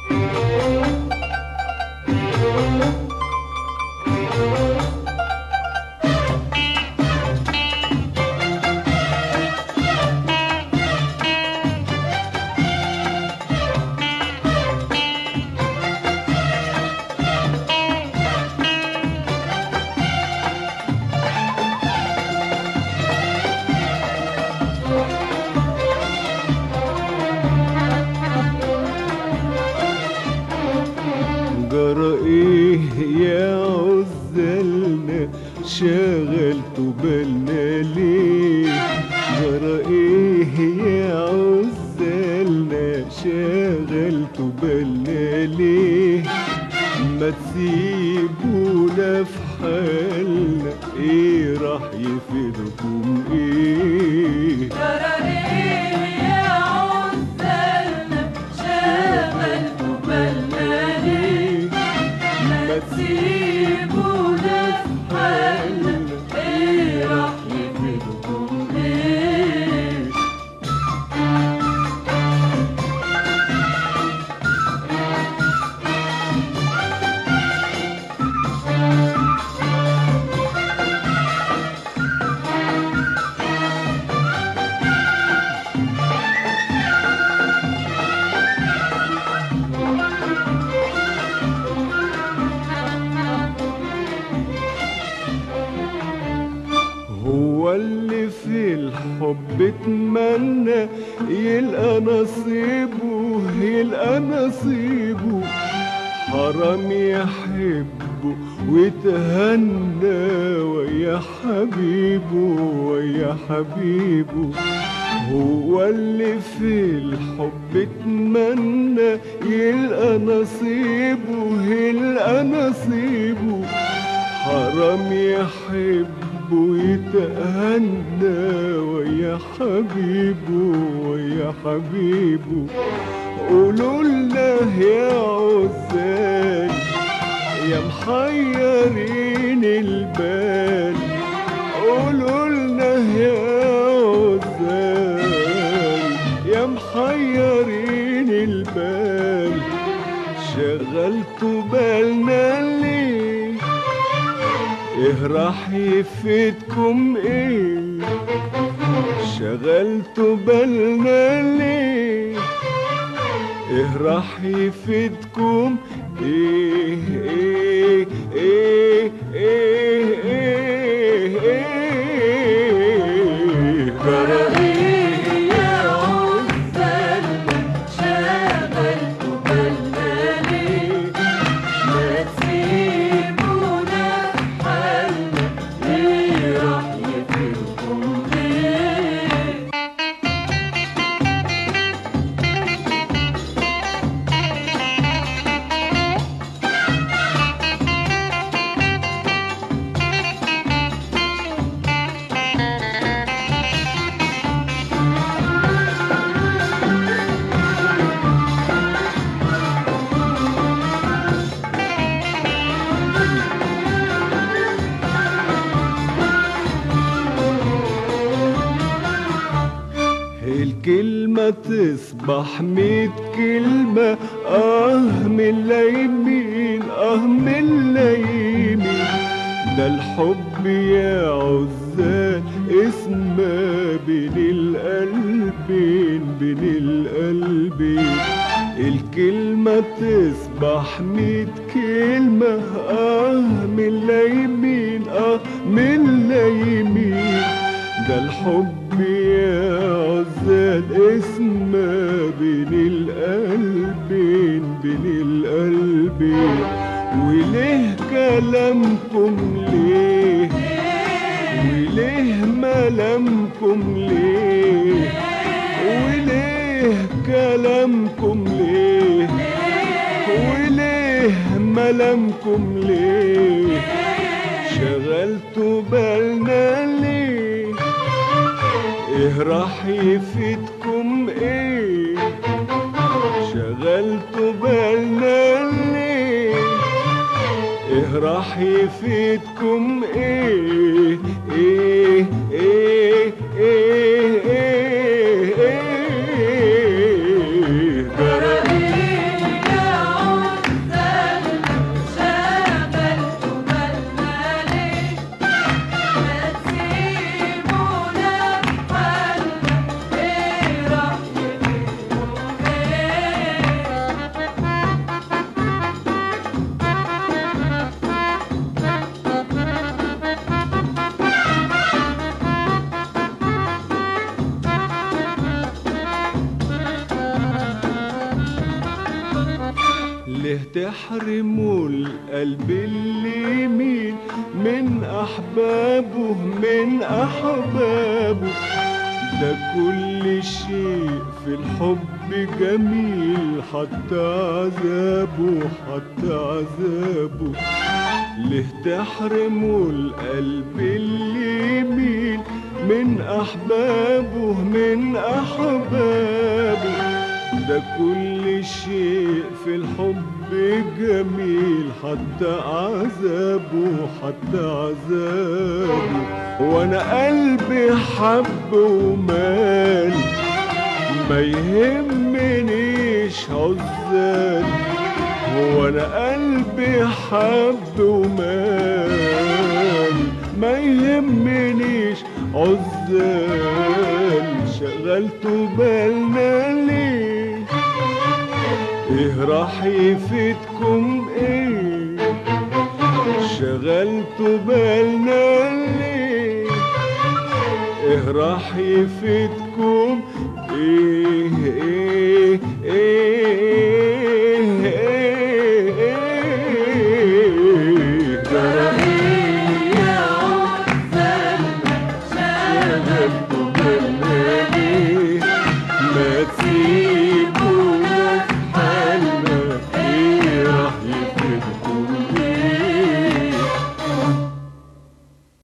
جرى ايه يا عزلنا شغلتوا بالنا ليه جرى ايه يا عزلنا شغلتوا بالنا ليه ما تسيبونا في حالنا ايه راح يفيدكم ايه ترى ايه يا عزلنا شغلتوا بالنا ليه ما تسيبونا في حالنا ايه راح يفيدكم ايه هو اللي في الحب اتمنى يلقى نصيبه يلقى نصيبه حرام يحبه ويتهنى ويا حبيبه ويا حبيبه هو اللي في الحب اتمنى يلقى نصيبه يلقى نصيبه حرام يحبه يتهنى ويا حبيبه ويا حبيبه قولوا لنا يا عزال يا محيرين البال قولوا لنا يا عزال يا محيرين البال شغلتوا بالنا ليه ايه راح يفيدكم ايه شغلتوا بالنا ليه ايه راح يفيدكم ايه ايه ايه ايه ايه ايه ترى ايه يا عزلنا شغلتوا بالنا ليه ما تسيبونا في حالنا ايه راح يفيدكم ايه الكلمة تصبح ميت كلمة اه من اليمين اه من اليمين ده الحب يا عزال اسمه بين القلبين بين القلبين الكلمة تصبح ميت كلمة اه من اليمين اه من اليمين ده الحب يا عزال اسمه بين القلبين بين القلبين وليه كلامكم ليه وليه ملامكم ليه وليه كلامكم ليه وليه ملامكم ليه شغلتوا بالنا ليه ايه راح يفيدكم ايه شغلتوا بالنا ليه ايه راح يفيدكم ايه ايه ايه ايه ايه ايه ترى ايه يا تحرموا القلب اللي يميل من أحبابه من أحبابه ده كل شيء في الحب جميل حتى عذابه حتى عذابه ليه تحرموا القلب اللي يميل من أحبابه من أحبابه ده كل شيء في الحب جميل حتى عذابه حتى عذابه وانا قلبي حب ومال ما يهمنيش عزال هو انا قلبي حب ومال ما يهمنيش عزال شغلتوا بالنا ليه ايه راح يفيدكم ايه شغلتوا بالنا ليه ايه راح يفيدكم ايه ايه ايه ايه ايه ترى ايه يا عزالنا شغلتوا بالنا ليه ما تسيبونا في حالنا ايه راح يفيدكم